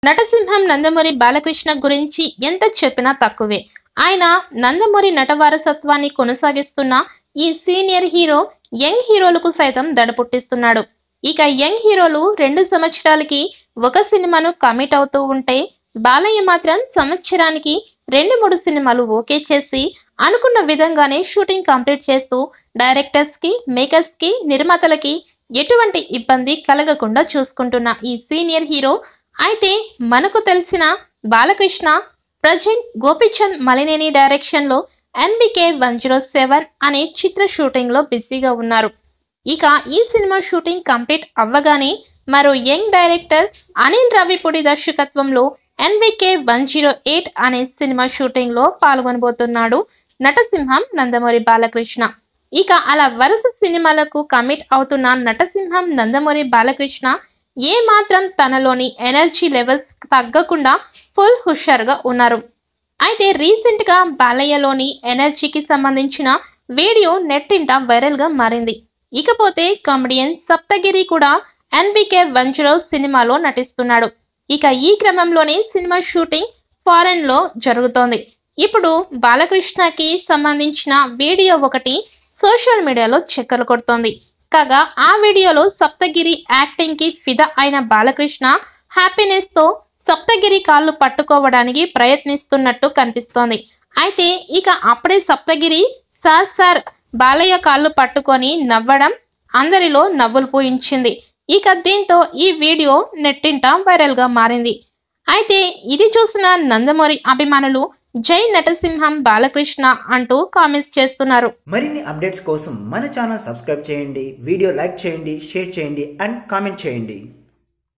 నటసింహం నందమూరి బాలకృష్ణ గురించి ఎంత చెప్పినా తక్కువే ఆయన నందమూరి నట వారసత్వాన్ని కొనసాగిస్తున్న ఈ సీనియర్ హీరో యంగ్ హీరోలకు సైతం దడ పుట్టిస్తున్నాడు ఇక యంగ్ హీరోలు రెండు సంవత్సరాలకి ఒక సినిమాను కమిట్ అవుతూ ఉంటే బాలయ్య మాత్రం సంవత్సరానికి రెండు మూడు సినిమాలు ఓకే చేసి అనుకున్న విధంగానే షూటింగ్ కంప్లీట్ చేస్తూ డైరెక్టర్స్ కి మేకర్స్ కి నిర్మాతలకి ఎటువంటి ఇబ్బంది కలగకుండా చూసుకుంటున్న ఈ సీనియర్ హీరో అయితే మనకు తెలిసిన బాలకృష్ణ ప్రజెంట్ గోపిచంద్ మలినేని డైరెక్షన్ లో ఎన్బికే వన్ జీరో సెవెన్ అనే చిత్ర షూటింగ్ లో బిజీగా ఉన్నారు ఇక ఈ సినిమా షూటింగ్ కంప్లీట్ అవ్వగానే మరో యంగ్ డైరెక్టర్ అనిల్ రావిపూడి దర్శకత్వంలో ఎన్వికే వన్ జీరో ఎయిట్ అనే సినిమా షూటింగ్ లో పాల్గొనబోతున్నాడు నటసింహం నందమూరి బాలకృష్ణ ఇక అలా వరుస సినిమాలకు కమిట్ అవుతున్న నటసింహం నందమూరి బాలకృష్ణ ఏ మాత్రం తనలోని ఎనర్జీ లెవెల్స్ తగ్గకుండా ఫుల్ హుషారుగా ఉన్నారు అయితే రీసెంట్ గా బాలయ్యలోని ఎనర్జీకి సంబంధించిన వీడియో నెట్టింట వైరల్ గా మారింది ఇకపోతే కమెడియన్ సప్తగిరి కూడా ఎన్బికే వన్ జీరో సినిమాలో నటిస్తున్నాడు ఇక ఈ క్రమంలోనే సినిమా షూటింగ్ ఫారెన్ లో జరుగుతోంది ఇప్పుడు బాలకృష్ణకి సంబంధించిన వీడియో ఒకటి సోషల్ మీడియాలో చక్కర్లు కొడుతోంది కాగా ఆ వీడియోలో సప్తగిరి యాక్టింగ్ కి ఫిదా అయిన బాలకృష్ణ హ్యాపీనెస్ తో సప్తగిరి కాళ్ళు పట్టుకోవడానికి ప్రయత్నిస్తున్నట్టు కనిపిస్తోంది అయితే ఇక అప్పుడే సప్తగిరి సార్ సార్ బాలయ్య కాళ్ళు పట్టుకొని నవ్వడం అందరిలో నవ్వులు పూయించింది ఇక దీంతో ఈ వీడియో నెట్టింట వైరల్ గా మారింది అయితే ఇది చూసిన నందమూరి అభిమానులు జై నటసింహం బాలకృష్ణ అంటూ కామెంట్స్ చేస్తున్నారు మరిన్ని అప్డేట్స్ కోసం మన ఛానల్ సబ్స్క్రైబ్ చేయండి వీడియో లైక్ చేయండి షేర్ చేయండి అండ్ కామెంట్ చేయండి